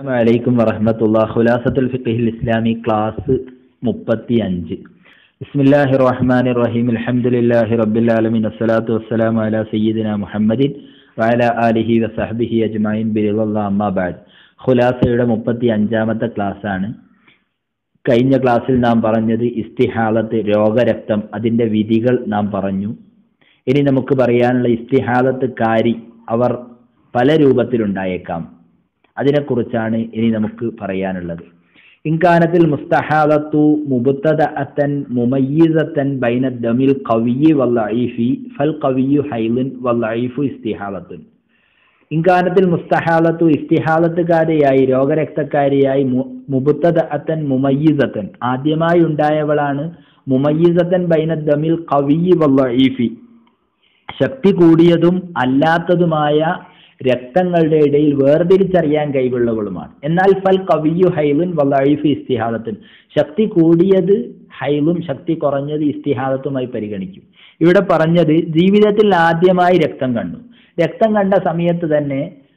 വലൈക്കും വറഹമത്തുള്ള ഖുലാസത്തുൽ ഫിഖിൽ ഇസ്ലാമി ക്ലാസ് മുപ്പത്തി അഞ്ച് ബിസ്മില്ലാഹി റഹ്മാൻ റഹീം അൽഹംദുലില്ലാഹി റബ്ബിൽ ആലമീൻ അസ്സലാത്തു വസ്സലാമു അലാ സയ്യിദിന മുഹമ്മദിൻ വഅല ആലിഹി വസഹ്ബിഹി അജ്മഈൻ ബിറിളല്ലാഹി അമ്മാ ബഅദ് ഖുലാസയുടെ മുപ്പത്തി അഞ്ചാമത്തെ ക്ലാസ് ആണ് കഴിഞ്ഞ ക്ലാസ്സിൽ നാം പറഞ്ഞത് ഇസ്തിഹാലത്ത് രോഗരക്തം അതിന്റെ വിധികൾ നാം പറഞ്ഞു ഇനി നമുക്ക് പറയാനുള്ള ഇസ്തിഹാലത്ത് കാരി അവർ പല രൂപത്തിലുണ്ടായേക്കാം അതിനെക്കുറിച്ചാണ് ഇനി നമുക്ക് പറയാനുള്ളത് ഇൻകാനത്തിൽ മുസ്തഹാലത്തു മുബത്തദഅത്തൻ മുമയ്യിസത്തൻ ബൈന ദമിൽ ഖവിയ്യി വല്ലഈഫി ഫൽ ഖവിയ്യു ഹൈലുൻ വല്ലഈഫു ഇസ്തിഹാലത്തുൻ ഇൻകാനത്തിൽ മുസ്തഹാലത്തു ഇസ്തിഹാലത്തുകാരിയായി രോഗരക്തക്കാരിയായി മുബത്തദഅത്തൻ മുമയ്യിസത്തൻ ആദ്യമായി ഉണ്ടായവളാണ് മുമയ്യിസത്തൻ ബൈന ദമിൽ ഖവിയ്യി വല്ലഈഫി ശക്തി കൂടിയതും അല്ലാത്തതുമായ രക്തങ്ങളുടെ ഇടയിൽ വേർതിരിച്ചറിയാൻ കഴിവുള്ളവളുമാണ് എന്നാൽ ഫൽ കവിയു ഹൈലുൻ വലൈഫ് ഇസ്തിഹാദത്തുൻ ശക്തി കൂടിയത് ഹൈലും ശക്തി കുറഞ്ഞത് ഇസ്തിഹാദത്തുമായി പരിഗണിക്കും ഇവിടെ പറഞ്ഞത് ജീവിതത്തിൽ ആദ്യമായി രക്തം കണ്ടു രക്തം കണ്ട സമയത്ത് തന്നെ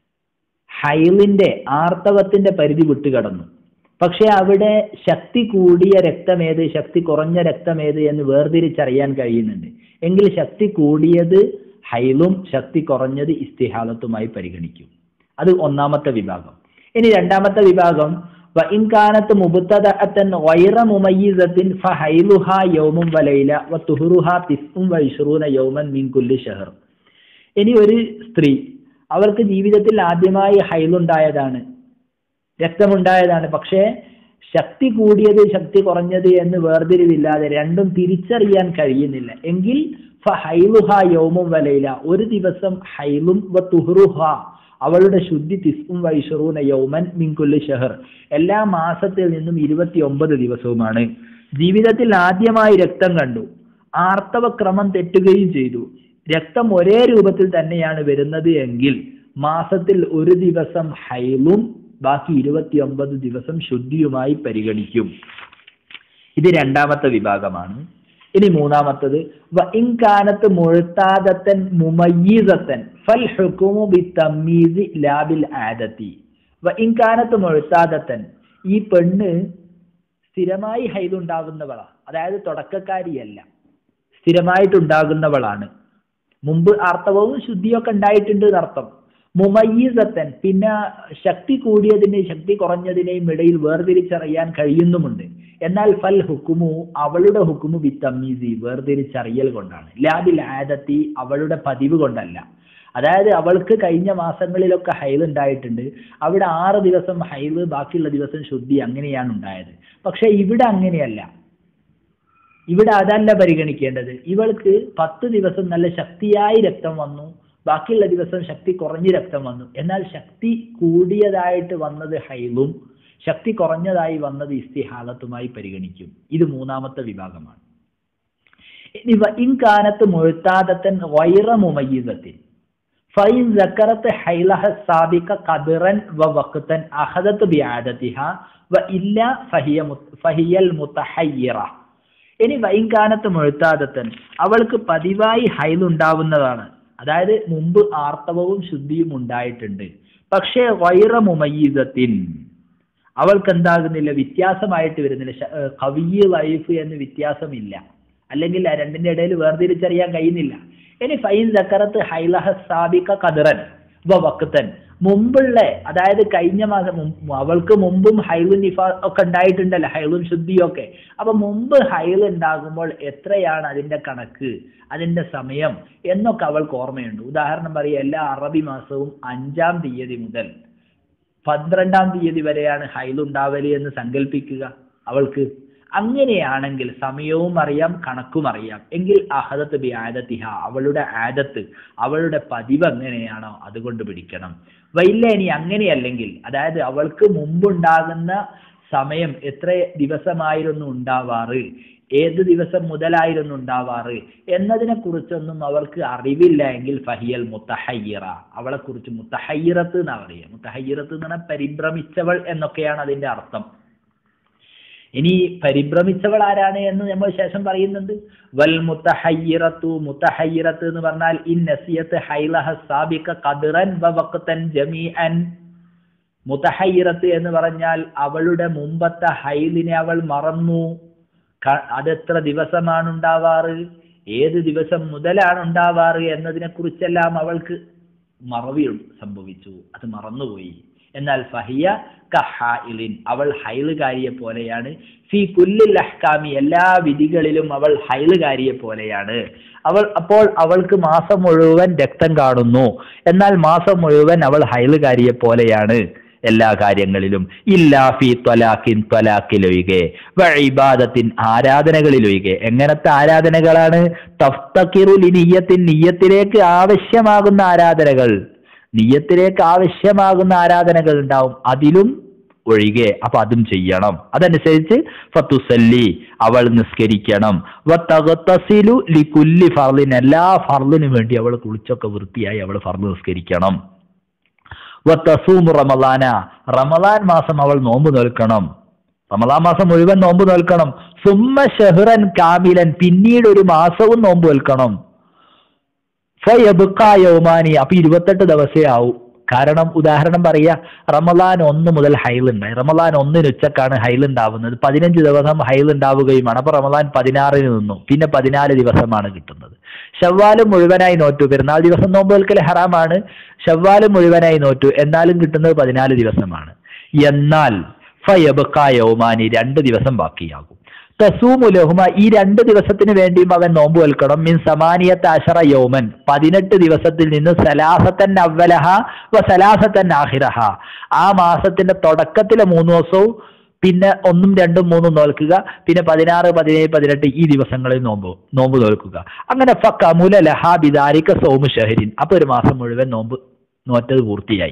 ഹൈലിന്റെ ആർത്തവത്തിന്റെ പരിധി വിട്ടുകടന്നു പക്ഷെ അവിടെ ശക്തി കൂടിയ രക്തമേത് ശക്തി കുറഞ്ഞ രക്തമേത് എന്ന് വേർതിരിച്ചറിയാൻ കഴിയുന്നുണ്ട് എങ്കിൽ ശക്തി കൂടിയത് ഹൈലും ശക്തി കുറഞ്ഞത് ഇസ്തിഹാലത്തുമായി പരിഗണിക്കും അത് ഒന്നാമത്തെ വിഭാഗം ഇനി രണ്ടാമത്തെ വിഭാഗം ഇൻകാനത്ത് മുബത്തദഅത്തൻ ഗൈറ മുമയ്യിസത്തിൻ ഫഹൈലുഹ യൗമും വലൈല വ തുഹറുഹ തിസ്ഉം വ ഇശ്റൂന യൗമൻ മിൻ കുല്ലി ഷഹർ ഇനി ഒരു സ്ത്രീ അവർക്ക് ജീവിതത്തിൽ ആദ്യമായി ഹൈലുണ്ടായതാണ് രക്തമുണ്ടായതാണ് പക്ഷേ ശക്തി കൂടിയത് ശക്തി കുറഞ്ഞത് എന്ന് വേർതിരിവില്ലാതെ രണ്ടും തിരിച്ചറിയാൻ കഴിയുന്നില്ല എങ്കിൽ ഫഹൈലുഹ യൗമും വലയില ഒരു ദിവസം ഹൈലും വ തുഹറുഹ അവളുടെ ശുദ്ധി തിസ്ഉം വൈഷറൂന യൗമൻ മിൻകുല്ലി ഷഹർ എല്ലാ മാസത്തിൽ നിന്നും ഇരുപത്തി ഒമ്പത് ദിവസവുമാണ് ജീവിതത്തിൽ ആദ്യമായി രക്തം കണ്ടു ആർത്തവക്രമം തെറ്റുകയും ചെയ്തു രക്തം ഒരേ രൂപത്തിൽ തന്നെയാണ് വരുന്നത് എങ്കിൽ മാസത്തിൽ ഒരു ദിവസം ഹൈലും ബാക്കി ഇരുപത്തിയൊമ്പത് ദിവസം ശുദ്ധിയുമായി പരിഗണിക്കും ഇത് രണ്ടാമത്തെ വിഭാഗമാണ് ഇനി മൂന്നാമത്തത് ഇൻകാനത്ത് മുഴുത്താദത്തൻ മുമയ്യീസത്തൻ ഫൽ ഹുക്കുമു ബി തമ്മീസി ലാബിൽ ആദത്തി വ ഇൻകാനത്ത് മുഴുത്താദത്തൻ ഈ പെണ്ണ് സ്ഥിരമായി ഹൈലുണ്ടാകുന്നവളാണ് അതായത് തുടക്കക്കാരിയല്ല സ്ഥിരമായിട്ടുണ്ടാകുന്നവളാണ് മുമ്പ് ആർത്തവവും ശുദ്ധിയൊക്കെ ഉണ്ടായിട്ടുണ്ട് എന്നർത്ഥം മുമയ്യീസത്തൻ പിന്നെ ശക്തി കൂടിയതിനെയും ശക്തി കുറഞ്ഞതിനെയും ഇടയിൽ വേർതിരിച്ചറിയാൻ കഴിയുന്നുമുണ്ട് എന്നാൽ ഫൽ ഹുക്കുമു അവളുടെ ഹുക്കുമു ബിത്തമ്മീസി വേർതിരിച്ചറിയൽ കൊണ്ടാണ് ലാബിൽ ആദത്തി അവളുടെ പതിവ് കൊണ്ടല്ല അതായത് അവൾക്ക് കഴിഞ്ഞ മാസങ്ങളിലൊക്കെ ഹൈൽ ഉണ്ടായിട്ടുണ്ട് അവിടെ ആറ് ദിവസം ഹൈല് ബാക്കിയുള്ള ദിവസം ശുദ്ധി അങ്ങനെയാണ് ഉണ്ടായത് പക്ഷെ ഇവിടെ അങ്ങനെയല്ല ഇവിടെ അതല്ല പരിഗണിക്കേണ്ടത് ഇവൾക്ക് പത്ത് ദിവസം നല്ല ശക്തിയായി രക്തം വന്നു ബാക്കിയുള്ള ദിവസം ശക്തി കുറഞ്ഞ് രക്തം വന്നു എന്നാൽ ശക്തി കൂടിയതായിട്ട് വന്നത് ഹൈലും ശക്തി കുറഞ്ഞതായി വന്നത് ഇസ്തിഹാലത്തുമായി പരിഗണിക്കും ഇത് മൂന്നാമത്തെ വിഭാഗമാണ് ഇനി ഇൻകാനത്ത് മുഴുത്താദത്തൻ വൈറ മുമയ്യീസത്തിൻ ഫൈൻ സക്കറത്ത് ഹൈലഹ സാബിക കബിറൻ വ വക്തൻ അഹദത്ത് ബിആദത്തിഹ വ ഇല്ല ഫഹിയ ഫഹിയൽ മുത്തഹയ്യിറ ഇനി വൈകാനത്ത് മുഴുത്താദത്തൻ അവൾക്ക് പതിവായി ഹൈലുണ്ടാവുന്നതാണ് അതായത് മുമ്പ് ആർത്തവവും ശുദ്ധിയും ഉണ്ടായിട്ടുണ്ട് പക്ഷേ വൈറ മുമയ്യീസത്തിൻ അവൾക്ക് എന്താകുന്നില്ല വ്യത്യാസമായിട്ട് വരുന്നില്ല കവിയ ലൈഫ് എന്ന് വ്യത്യാസമില്ല അല്ലെങ്കിൽ ആ രണ്ടിന്റെ ഇടയിൽ വേർതിരിച്ചറിയാൻ കഴിയുന്നില്ല ഇനി ഫൈൻ സക്കറത്ത് ഹൈലഹ സാബിക കതിറൻ വക്തൻ മുമ്പുള്ള അതായത് കഴിഞ്ഞ മാസം അവൾക്ക് മുമ്പും ഹൈലും നിഫ ഒക്കെ ഉണ്ടായിട്ടുണ്ടല്ലോ ഹൈലും ശുദ്ധിയും ഒക്കെ അപ്പൊ മുമ്പ് ഹൈൽ ഉണ്ടാകുമ്പോൾ എത്രയാണ് അതിന്റെ കണക്ക് അതിന്റെ സമയം എന്നൊക്കെ അവൾക്ക് ഓർമ്മയുണ്ട് ഉദാഹരണം പറയുക എല്ലാ അറബി മാസവും അഞ്ചാം തീയതി മുതൽ പന്ത്രണ്ടാം തീയതി വരെയാണ് ഹൈലുണ്ടാവല് എന്ന് സങ്കല്പിക്കുക അവൾക്ക് അങ്ങനെയാണെങ്കിൽ സമയവും അറിയാം കണക്കും അറിയാം എങ്കിൽ അഹദത്ത് ബി ആദത്തിഹ അവളുടെ ആദത്ത് അവളുടെ പതിവ് എങ്ങനെയാണോ അതുകൊണ്ട് പിടിക്കണം വൈല്ല ഇനി അങ്ങനെയല്ലെങ്കിൽ അതായത് അവൾക്ക് മുമ്പുണ്ടാകുന്ന സമയം എത്ര ദിവസമായിരുന്നു ഉണ്ടാവാറ് ഏത് ദിവസം മുതലായിരുന്നു ഉണ്ടാവാറ് എന്നതിനെ കുറിച്ചൊന്നും അവൾക്ക് അറിവില്ല എങ്കിൽ ഫഹിയൽ മുത്തഹയ്യറ അവളെ കുറിച്ച് മുത്തഹയ്യറത്ത് എന്നാ പറയുക മുത്തഹയ്യറത്ത് എന്ന് പറഞ്ഞാൽ പരിഭ്രമിച്ചവൾ എന്നൊക്കെയാണ് അതിന്റെ അർത്ഥം ഇനി പരിഭ്രമിച്ചവൾ ആരാണ് എന്ന് നമ്മൾ ശേഷം പറയുന്നുണ്ട് വൽ മുത്തഹയ്യിറത്തു മുത്തഹയ്യിറത്ത് എന്ന് പറഞ്ഞാൽ ഇൻ നസിയത്ത് ഹൈലഹ സാബിക ഖദ്റൻ വ വഖ്തൻ ജമീഅൻ മുതഹയ്യിറത്ത് എന്ന് പറഞ്ഞാൽ അവളുടെ മുമ്പത്തെ ഹൈലിനെ അവൾ മറന്നു ക- അതെത്ര ദിവസമാണ് ഉണ്ടാവാറ് ഏത് ദിവസം മുതലാണ് ഉണ്ടാവാറ് എന്നതിനെ കുറിച്ചെല്ലാം അവൾക്ക് മറവി സംഭവിച്ചു അത് മറന്നുപോയി എന്നാൽ ഫഹിയ കഹായിലിൻ അവൾ ഹൈലുകാരിയെ പോലെയാണ് ഫി കുല്ലിൽ അഹ്കാമി എല്ലാ വിധികളിലും അവൾ ഹൈലുകാരിയെ പോലെയാണ് അവൾ അപ്പോൾ അവൾക്ക് മാസം മുഴുവൻ രക്തം കാണുന്നു എന്നാൽ മാസം മുഴുവൻ അവൾ ഹൈലുകാരിയെ പോലെയാണ് എല്ലാ കാര്യങ്ങളിലും ഇല്ലാ ഫി ത്വലാഖിൻ ത്വലാഖിലൊഴികെ വഴിബാദത്തിൻ ആരാധനകളിലൊഴികെ എങ്ങനത്തെ ആരാധനകളാണ് തഫ്തക്കിറു നിയ്യത്തിൻ നിയ്യത്തിലേക്ക് ആവശ്യമാകുന്ന ആരാധനകൾ നിയ്യത്തിലേക്ക് ആവശ്യമാകുന്ന ആരാധനകൾ ഉണ്ടാവും അതിലും ഒഴികെ അപ്പൊ അതും ചെയ്യണം അതനുസരിച്ച് ഫത്തുസല്ലി അവൾ നിസ്കരിക്കണം വത്തഗത്തസിലു ലികുല്ലി ഫർലിൻ എല്ലാ ഫർലിനും വേണ്ടി അവൾ കുളിച്ചൊക്കെ വൃത്തിയായി അവൾ ഫർദ് നിസ്കരിക്കണം വത്തസൂമു റമലാന റമലാൻ മാസം അവൾ നോമ്പ് നോൽക്കണം റമലാൻ മാസം മുഴുവൻ നോമ്പ് നോൽക്കണം സുമ്മ ഷെഹ്റൻ കാമിലൻ പിന്നീട് ഒരു മാസവും നോമ്പ് നോൽക്കണം ഫയബുക്ക യൗമാനി അപ്പൊ ഇരുപത്തെട്ട് ദിവസേ ആവും കാരണം ഉദാഹരണം പറയാ റമലാൻ ഒന്ന് മുതൽ ഹൈൽ ഉണ്ടായി റമലാൻ ഒന്നിന് ഉച്ചക്കാണ് ഹൈൽ ഉണ്ടാവുന്നത് പതിനഞ്ച് ദിവസം ഹൈൽ ഉണ്ടാവുകയുമാണ് അപ്പൊ റമലാൻ പതിനാറിന് നിന്നു പിന്നെ പതിനാല് ദിവസമാണ് കിട്ടുന്നത് ഷവ്വാല് മുഴുവനായി നോറ്റു പെരുന്നാൾ ദിവസം നോമ്പ് നിൽക്കൽ ഹറാമാണ് ഷവ്വാല് മുഴുവനായി നോറ്റു എന്നാലും കിട്ടുന്നത് പതിനാല് ദിവസമാണ് എന്നാൽ ഫയബക്ക യൗമാനി രണ്ട് ദിവസം ബാക്കിയാകും തസൂമു ലഹുമ ഈ രണ്ട് ദിവസത്തിന് വേണ്ടിയും അവൻ നോമ്പ് വെൽക്കണം മീൻ സമാനിയത്ത് അഷറ യൗമൻ പതിനെട്ട് ദിവസത്തിൽ നിന്ന് സലാസത്തൻ അവലഹ വ സലാസത്തൻ ആഹിറഹ ആ മാസത്തിന്റെ തുടക്കത്തിലെ മൂന്ന് ദിവസവും പിന്നെ ഒന്നും രണ്ടും മൂന്നും നോൽക്കുക പിന്നെ പതിനാറ് പതിനേഴ് പതിനെട്ട് ഈ ദിവസങ്ങളിൽ നോമ്പ് നോമ്പ് നോൽക്കുക അങ്ങനെ ഫക്കമുല ലഹാ ബിദാരിക സോമു ഷഹരിൻ അപ്പൊ ഒരു മാസം മുഴുവൻ നോമ്പ് നോറ്റത് പൂർത്തിയായി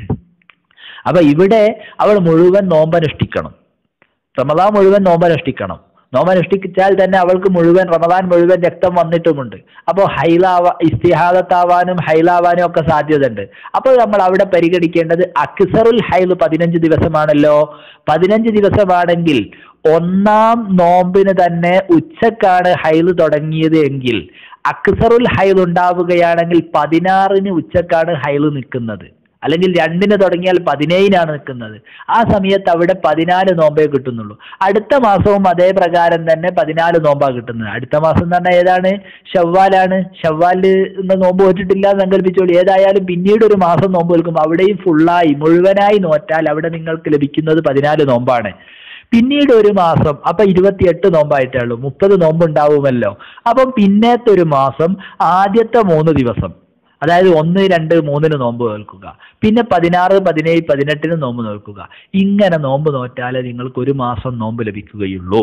അപ്പൊ ഇവിടെ അവൾ മുഴുവൻ നോമ്പനുഷ്ഠിക്കണം റമദാൻ മുഴുവൻ നോമ്പനുഷ്ഠിക്കണം നോമ്പനുഷ്ഠിച്ചാൽ തന്നെ അവൾക്ക് മുഴുവൻ റമദാൻ മുഴുവൻ രക്തം വന്നിട്ടുമുണ്ട് അപ്പോൾ ഹൈലാവ ഇസ്തിഹാദത്താവാനും ഹൈലാവാനും ഒക്കെ സാധ്യതയുണ്ട് അപ്പോൾ നമ്മൾ അവിടെ പരിഗണിക്കേണ്ടത് അക്സറുൽ ഹൈൽ പതിനഞ്ച് ദിവസമാണല്ലോ പതിനഞ്ച് ദിവസമാണെങ്കിൽ ഒന്നാം നോമ്പിന് തന്നെ ഉച്ചക്കാണ് ഹൈൽ തുടങ്ങിയത് എങ്കിൽ അക്സറുൽ ഹൈൽ ഉണ്ടാവുകയാണെങ്കിൽ പതിനാറിന് ഉച്ചക്കാണ് ഹൈൽ നിൽക്കുന്നത് അല്ലെങ്കിൽ രണ്ടിന് തുടങ്ങിയാൽ പതിനേഴിനാണ് നിൽക്കുന്നത് ആ സമയത്ത് അവിടെ പതിനാല് നോമ്പേ കിട്ടുന്നുള്ളൂ അടുത്ത മാസവും അതേ പ്രകാരം തന്നെ പതിനാല് നോമ്പാ കിട്ടുന്നത് അടുത്ത മാസം എന്ന് പറഞ്ഞാൽ ഏതാണ് ഷവ്വാലാണ് ഷവ്വാല് ഇന്ന് നോമ്പ് വെച്ചിട്ടില്ല എന്ന് സങ്കല്പിച്ചോളൂ ഏതായാലും പിന്നീട് ഒരു മാസം നോമ്പ് നിൽക്കും അവിടെയും ഫുള്ളായി മുഴുവനായി നോറ്റാൽ അവിടെ നിങ്ങൾക്ക് ലഭിക്കുന്നത് പതിനാല് നോമ്പാണ് പിന്നീട് ഒരു മാസം അപ്പൊ ഇരുപത്തിയെട്ട് നോമ്പായിട്ടേ ഉള്ളൂ മുപ്പത് നോമ്പ് ഉണ്ടാവുമല്ലോ അപ്പം പിന്നത്തെ ഒരു മാസം ആദ്യത്തെ മൂന്ന് ദിവസം അതായത് ഒന്ന് രണ്ട് മൂന്നിന് നോമ്പ് നോൽക്കുക പിന്നെ പതിനാറ് പതിനേഴ് പതിനെട്ടിന് നോമ്പ് നോൽക്കുക ഇങ്ങനെ നോമ്പ് നോറ്റാലേ നിങ്ങൾക്ക് ഒരു മാസം നോമ്പ് ലഭിക്കുകയുള്ളൂ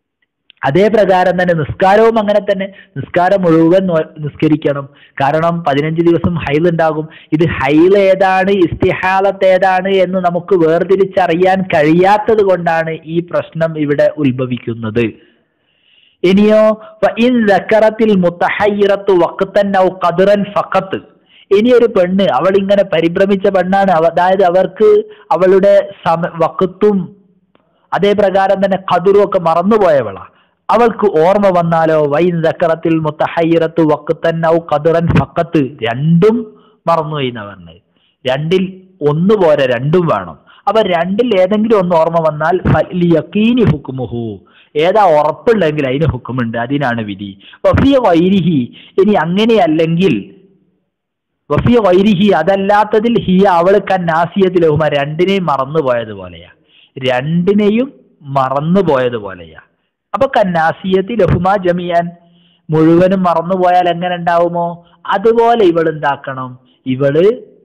അതേ പ്രകാരം തന്നെ നിസ്കാരവും അങ്ങനെ തന്നെ നിസ്കാരം മുഴുവൻ നോ- നിസ്കരിക്കണം കാരണം പതിനഞ്ച് ദിവസം ഹൈൽ ഉണ്ടാകും ഇത് ഹൈൽ ഏതാണ് ഇസ്തിഹാലത്ത് ഏതാണ് എന്ന് നമുക്ക് വേർതിരിച്ചറിയാൻ കഴിയാത്തത് കൊണ്ടാണ് ഈ പ്രശ്നം ഇവിടെ ഉത്ഭവിക്കുന്നത് ഇനിയോ ഇൻ ദക്കറത്തിൽ മുത്തഹയ്യിറത്തു വഖത്തൻ ഔ ഖദറൻ ഫഖത്ത് ഇനി ഒരു പെണ്ണ് അവൾ ഇങ്ങനെ പരിഭ്രമിച്ച പെണ്ണാണ് അവ- അതായത് അവർക്ക് അവളുടെ സമ വക്കത്തും അതേ പ്രകാരം തന്നെ ഖദറും ഒക്കെ മറന്നുപോയവളാ അവൾക്ക് ഓർമ്മ വന്നാലോ വൈൻ ദക്കറത്തിൽ മുത്തഹയ്യിറത്തു വഖത്തൻ ഔ ഖദറൻ ഫഖത്ത് രണ്ടും മറന്നുപോയി എന്നാ പറഞ്ഞത് രണ്ടിൽ ഒന്ന് പോരെ രണ്ടും വേണം അപ്പൊ രണ്ടിൽ ഏതെങ്കിലും ഒന്ന് ഓർമ്മ വന്നാൽ ഫലിയക്കീനി ഹുക്കുമുഹു ഏതാ ഉറപ്പുള്ളെങ്കിൽ അതിന് ഹുക്കുമുണ്ട് അതിനാണ് വിധി വഫിയ വൈരിഹി ഇനി അങ്ങനെയല്ലെങ്കിൽ വഫിയ വൈരിഹി അതല്ലാത്തതിൽ ഹിയ അവള് കന്നാസിയത്തിലഹുമ രണ്ടിനെയും മറന്നുപോയതുപോലെയാ രണ്ടിനെയും മറന്നുപോയതുപോലെയാ അപ്പൊ കന്നാസിയത്തി ലഹുമ ജമിയാൻ മുഴുവനും മറന്നുപോയാൽ എങ്ങനെ ഉണ്ടാവുമോ അതുപോലെ ഇവൾ എന്താക്കണം ഇവള്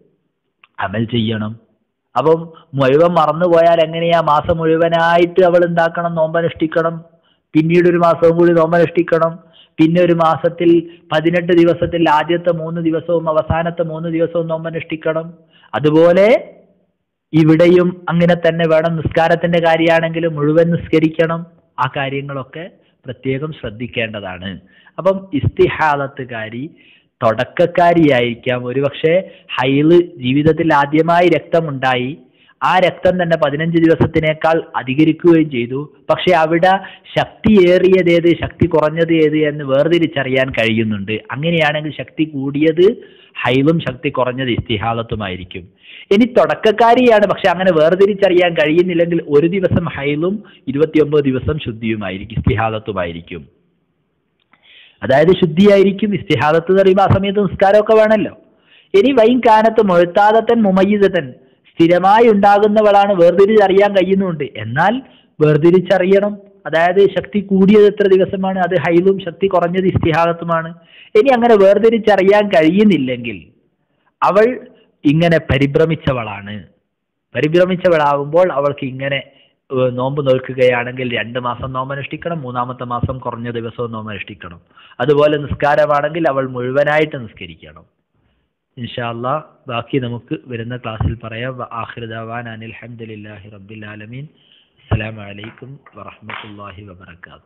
അമൽ ചെയ്യണം അപ്പം മുഴുവൻ മറന്നുപോയാൽ എങ്ങനെയാ മാസം മുഴുവനായിട്ട് അവൾ എന്താക്കണം നോമ്പനുഷ്ഠിക്കണം പിന്നീട് ഒരു മാസവും കൂടി നോമ്പനുഷ്ഠിക്കണം പിന്നെ ഒരു മാസത്തിൽ പതിനെട്ട് ദിവസത്തിൽ ആദ്യത്തെ മൂന്ന് ദിവസവും അവസാനത്തെ മൂന്ന് ദിവസവും നോമ്പനുഷ്ഠിക്കണം അതുപോലെ ഇവിടെയും അങ്ങനെ തന്നെ വേണം നിസ്കാരത്തിന്റെ കാര്യമാണെങ്കിലും മുഴുവൻ നിസ്കരിക്കണം ആ കാര്യങ്ങളൊക്കെ പ്രത്യേകം ശ്രദ്ധിക്കേണ്ടതാണ് അപ്പം ഇസ്തിഹാലത്തുകാരി തുടക്കക്കാരിയായിരിക്കാം ഒരുപക്ഷെ ഹൈല് ജീവിതത്തിൽ ആദ്യമായി രക്തമുണ്ടായി ആ രക്തം തന്നെ പതിനഞ്ച് ദിവസത്തിനേക്കാൾ അധികരിക്കുകയും ചെയ്തു പക്ഷെ അവിടെ ശക്തിയേറിയത് ഏത് ശക്തി കുറഞ്ഞത് ഏത് എന്ന് വേർതിരിച്ചറിയാൻ കഴിയുന്നുണ്ട് അങ്ങനെയാണെങ്കിൽ ശക്തി കൂടിയത് ഹൈവും ശക്തി കുറഞ്ഞത് ഇസ്തിഹാദത്തുമായിരിക്കും ഇനി തുടക്കക്കാരിയാണ് പക്ഷെ അങ്ങനെ വേർതിരിച്ചറിയാൻ കഴിയുന്നില്ലെങ്കിൽ ഒരു ദിവസം ഹൈലും ഇരുപത്തിയൊമ്പത് ദിവസം ശുദ്ധിയുമായിരിക്കും ഇസ്തിഹാദത്തുമായിരിക്കും അതായത് ശുദ്ധിയായിരിക്കും ഇസ്തിഹാദത്ത് എന്ന് പറയുമ്പോൾ ആ സമയത്ത് നിസ്കാരമൊക്കെ വേണമല്ലോ ഇനി വൈൻ കാനത്ത് മുഴത്താദത്തൻ മുമയ്യിദത്തൻ സ്ഥിരമായി ഉണ്ടാകുന്നവളാണ് വേർതിരിച്ചറിയാൻ കഴിയുന്നുണ്ട് എന്നാൽ വേർതിരിച്ചറിയണം അതായത് ശക്തി കൂടിയത് എത്ര ദിവസമാണ് അത് ഹൈലും ശക്തി കുറഞ്ഞത് ഇസ്തിഹാദത്തുമാണ് ഇനി അങ്ങനെ വേർതിരിച്ചറിയാൻ കഴിയുന്നില്ലെങ്കിൽ അവൾ ഇങ്ങനെ പരിഭ്രമിച്ചവളാണ് പരിഭ്രമിച്ചവളാകുമ്പോൾ അവൾക്ക് ഇങ്ങനെ ഏഹ്, നോമ്പ് നോൽക്കുകയാണെങ്കിൽ രണ്ട് മാസം നോമ്പ് അനുഷ്ഠിക്കണം മൂന്നാമത്തെ മാസം കുറഞ്ഞ ദിവസവും നോമ്പ് അനുഷ്ഠിക്കണം അതുപോലെ നിസ്കാരമാണെങ്കിൽ അവൾ മുഴുവനായിട്ട് നിസ്കരിക്കണം ഇൻഷാല്ല ബാക്കി നമുക്ക് വരുന്ന ക്ലാസ്സിൽ പറയാം ആഖിർ ദവാൻ അനിൽ ഹംദുലില്ലാഹി റബ്ബിൽ ആലമീൻ അസ്സലാമു അലൈക്കും വറഹ്മത്തുള്ളാഹി വബറകാതുഹു